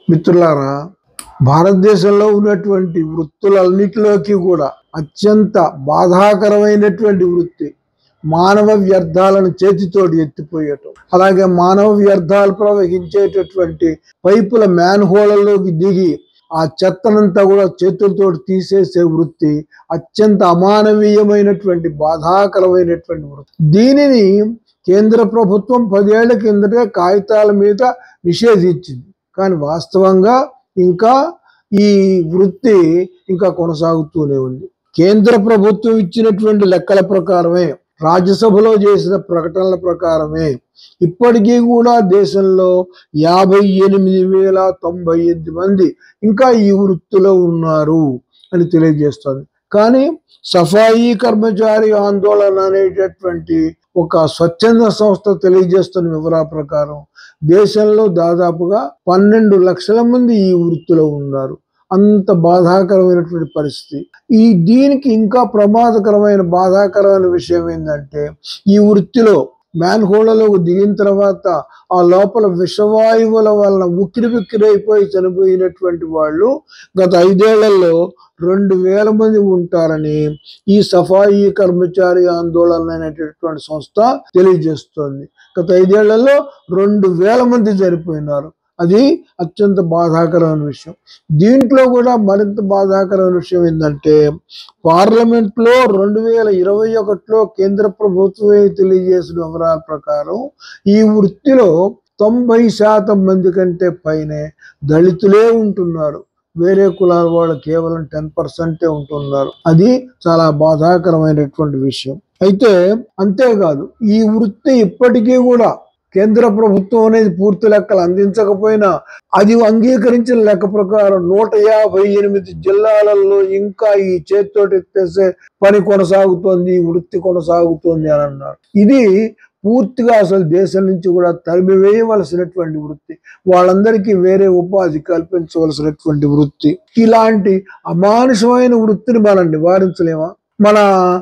మిత్రులారా భారతదేశంలో ఉన్నటువంటి వృత్తులన్నిటిలోకి కూడా అత్యంత బాధాకరమైనటువంటి వృత్తి మానవ వ్యర్థాలను చేతితోటి ఎత్తిపోయటం అలాగే మానవ వ్యర్థాలు ప్రవహించేటటువంటి పైపుల మ్యాన్ హోళ్లలోకి దిగి ఆ చెత్తనంతా కూడా చేతులతో తీసేసే వృత్తి అత్యంత అమానవీయమైనటువంటి బాధాకరమైనటువంటి వృత్తి దీనిని కేంద్ర ప్రభుత్వం పదేళ్ల కిందటే కాగితాల మీద నిషేధించింది కానీ వాస్తవంగా ఇంకా ఈ వృత్తి ఇంకా కొనసాగుతూనే ఉంది కేంద్ర ప్రభుత్వం ఇచ్చినటువంటి లెక్కల ప్రకారమే రాజ్యసభలో చేసిన ప్రకటనల ప్రకారమే ఇప్పటికీ కూడా దేశంలో యాభై ఎనిమిది వేల తొంభై ఎనిమిది మంది ఇంకా ఈ వృత్తిలో ఉన్నారు అని తెలియజేస్తుంది కానీ సఫాయి కర్మచారి ఆందోళన అనేటటువంటి ఒక స్వచ్ఛంద సంస్థ తెలియజేస్తున్న వివరాల ప్రకారం దేశంలో దాదాపుగా పన్నెండు లక్షల మంది ఈ వృత్తిలో ఉన్నారు అంత బాధాకరమైనటువంటి పరిస్థితి ఈ దీనికి ఇంకా ప్రమాదకరమైన బాధాకరమైన విషయం ఏంటంటే ఈ వృత్తిలో మ్యాన్ హోళ్లలోకి దిగిన తర్వాత ఆ లోపల విషవాయువుల వలన ఉక్కిరి బిక్కిరైపోయి చనిపోయినటువంటి వాళ్ళు గత ఐదేళ్లలో రెండు వేల మంది ఉంటారని ఈ సఫాయి కర్మచారి ఆందోళన అనేటటువంటి సంస్థ తెలియజేస్తోంది గత ఐదేళ్లలో రెండు వేల మంది చనిపోయినారు అది అత్యంత బాధాకరమైన విషయం దీంట్లో కూడా మరింత బాధాకరమైన విషయం ఏంటంటే పార్లమెంట్ లో రెండు వేల ఇరవై ఒకటిలో కేంద్ర ప్రభుత్వమే తెలియజేసిన వివరాల ప్రకారం ఈ వృత్తిలో తొంభై శాతం మంది కంటే పైనే దళితులే ఉంటున్నారు వేరే కులాల వాళ్ళు కేవలం టెన్ పర్సెంటే ఉంటున్నారు అది చాలా బాధాకరమైనటువంటి విషయం అయితే అంతేకాదు ఈ వృత్తి ఇప్పటికీ కూడా కేంద్ర ప్రభుత్వం అనేది పూర్తి లెక్కలు అందించకపోయినా అది అంగీకరించిన లెక్క ప్రకారం నూట యాభై ఎనిమిది జిల్లాలలో ఇంకా ఈ చేతితోటి ఎత్తేసే పని కొనసాగుతోంది ఈ వృత్తి కొనసాగుతోంది అని అన్నారు ఇది పూర్తిగా అసలు దేశం నుంచి కూడా తరిమివేయవలసినటువంటి వృత్తి వాళ్ళందరికీ వేరే ఉపాధి కల్పించవలసినటువంటి వృత్తి ఇలాంటి అమానుషమైన వృత్తిని మనం నివారించలేమా మన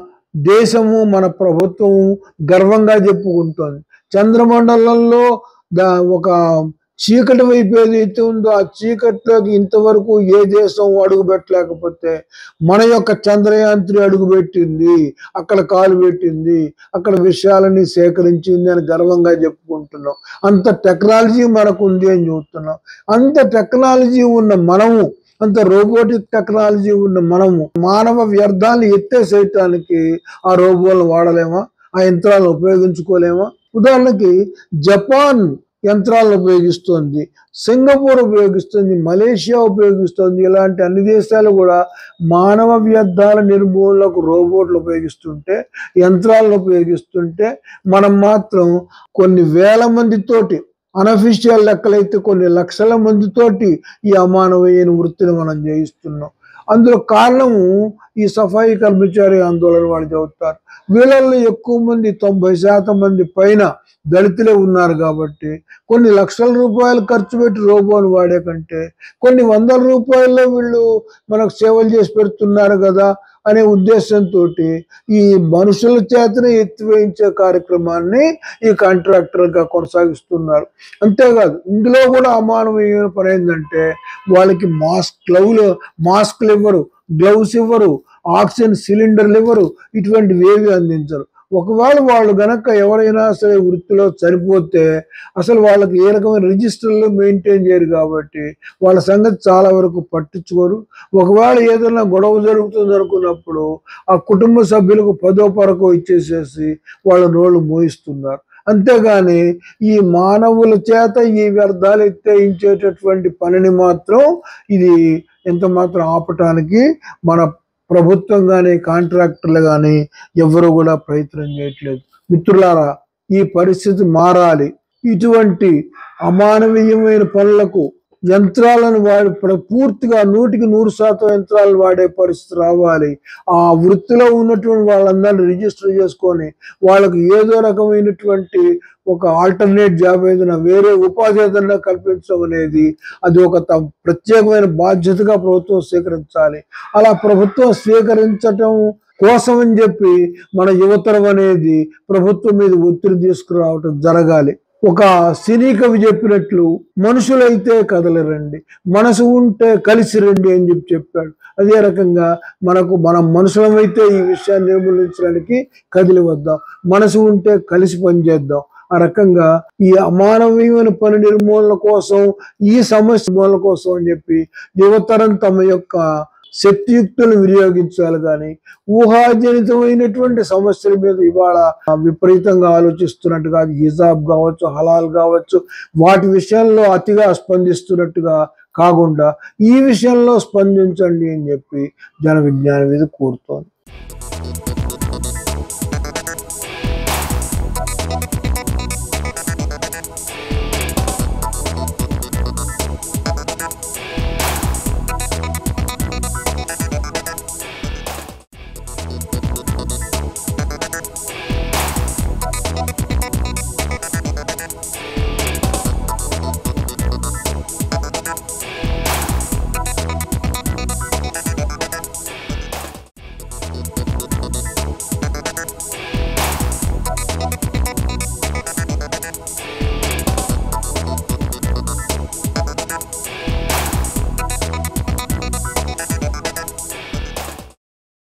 దేశము మన ప్రభుత్వము గర్వంగా చెప్పుకుంటోంది చంద్రమండలంలో దా ఒక చీకటి వైపు ఏదైతే ఉందో ఆ చీకటిలోకి ఇంతవరకు ఏ దేశం అడుగు పెట్టలేకపోతే మన యొక్క చంద్రయాంత్రి అడుగు పెట్టింది అక్కడ కాలు పెట్టింది అక్కడ విషయాలని సేకరించింది అని గర్వంగా చెప్పుకుంటున్నాం అంత టెక్నాలజీ మనకు ఉంది అని చూస్తున్నాం అంత టెక్నాలజీ ఉన్న మనము అంత రోబోటిక్ టెక్నాలజీ ఉన్న మనము మానవ వ్యర్థాలను ఎత్తేసేయటానికి ఆ రోబోలను వాడలేమా ఆ యంత్రాలను ఉపయోగించుకోలేమా ఉదాహరణకి జపాన్ యంత్రాలను ఉపయోగిస్తుంది సింగపూర్ ఉపయోగిస్తుంది మలేషియా ఉపయోగిస్తుంది ఇలాంటి అన్ని దేశాలు కూడా మానవ వ్యర్థాల నిర్మూలనకు రోబోట్లు ఉపయోగిస్తుంటే యంత్రాలను ఉపయోగిస్తుంటే మనం మాత్రం కొన్ని వేల మందితోటి అనఫిషియల్ లెక్కలైతే కొన్ని లక్షల మందితోటి ఈ అమానవీయన వృత్తిని మనం చేయిస్తున్నాం అందులో కారణము ఈ సఫాయి కర్మచారి ఆందోళన వాళ్ళు చెబుతారు వీళ్ళల్లో ఎక్కువ మంది తొంభై శాతం మంది పైన దళితులే ఉన్నారు కాబట్టి కొన్ని లక్షల రూపాయలు ఖర్చు పెట్టి రోబోని వాడే కంటే కొన్ని వందల రూపాయల్లో వీళ్ళు మనకు సేవలు చేసి పెడుతున్నారు కదా అనే ఉద్దేశంతో ఈ మనుషుల చేతనే ఎత్తివేయించే కార్యక్రమాన్ని ఈ కాంట్రాక్టర్గా కొనసాగిస్తున్నారు అంతేకాదు ఇందులో కూడా అమానవీయమైన పని ఏంటంటే వాళ్ళకి మాస్క్ గ్లౌలు మాస్క్లు ఇవ్వరు గ్లౌస్ ఇవ్వరు ఆక్సిజన్ సిలిండర్లు ఇవ్వరు ఇటువంటివి ఏవి అందించరు ఒకవేళ వాళ్ళు గనక ఎవరైనా సరే వృత్తిలో చనిపోతే అసలు వాళ్ళకి ఏ రకమైన రిజిస్టర్లు మెయింటైన్ చేయరు కాబట్టి వాళ్ళ సంగతి చాలా వరకు పట్టించుకోరు ఒకవేళ ఏదైనా గొడవ జరుగుతుంది అనుకున్నప్పుడు ఆ కుటుంబ సభ్యులకు పదో పరకో ఇచ్చేసేసి వాళ్ళ నోళ్ళు మోయిస్తున్నారు అంతేగాని ఈ మానవుల చేత ఈ వ్యర్థాలు ఎత్తేయించేటటువంటి పనిని మాత్రం ఇది ఎంత మాత్రం ఆపటానికి మన ప్రభుత్వం కానీ కాంట్రాక్టర్లు కానీ ఎవరు కూడా ప్రయత్నం చేయట్లేదు మిత్రులారా ఈ పరిస్థితి మారాలి ఇటువంటి అమానవీయమైన పనులకు యంత్రాలను వాడి ప్ర- పూర్తిగా నూటికి నూరు శాతం యంత్రాలు వాడే పరిస్థితి రావాలి ఆ వృత్తిలో ఉన్నటువంటి వాళ్ళందరినీ రిజిస్టర్ చేసుకొని వాళ్ళకి ఏదో రకమైనటువంటి ఒక ఆల్టర్నేట్ జాబ్ ఏదైనా వేరే ఉపాధి ఏదైనా కల్పించడం అనేది అది ఒక త- ప్రత్యేకమైన బాధ్యతగా ప్రభుత్వం స్వీకరించాలి అలా ప్రభుత్వం స్వీకరించటం కోసం అని చెప్పి మన యువతరం అనేది ప్రభుత్వం మీద ఒత్తిడి తీసుకురావటం జరగాలి ఒక సినీ కవి చెప్పినట్లు మనుషులైతే కదలరండి మనసు ఉంటే కలిసి రండి అని చెప్పి చెప్పాడు అదే రకంగా మనకు మనం మనుషులమైతే ఈ విషయాన్ని నిర్మూలించడానికి కదిలి వద్దాం మనసు ఉంటే కలిసి పనిచేద్దాం ఆ రకంగా ఈ అమానవీయమైన పని నిర్మూలన కోసం ఈ సమస్య నిర్మూలన కోసం అని చెప్పి యువతరం తమ యొక్క శక్తియుక్తులను వినియోగించాలి కానీ ఊహాజనితమైనటువంటి సమస్యల మీద ఇవాళ విపరీతంగా ఆలోచిస్తున్నట్టు కాదు హిజాబ్ కావచ్చు హలాల్ కావచ్చు వాటి విషయంలో అతిగా స్పందిస్తున్నట్టుగా కాకుండా ఈ విషయంలో స్పందించండి అని చెప్పి జన విజ్ఞానం మీద కోరుతోంది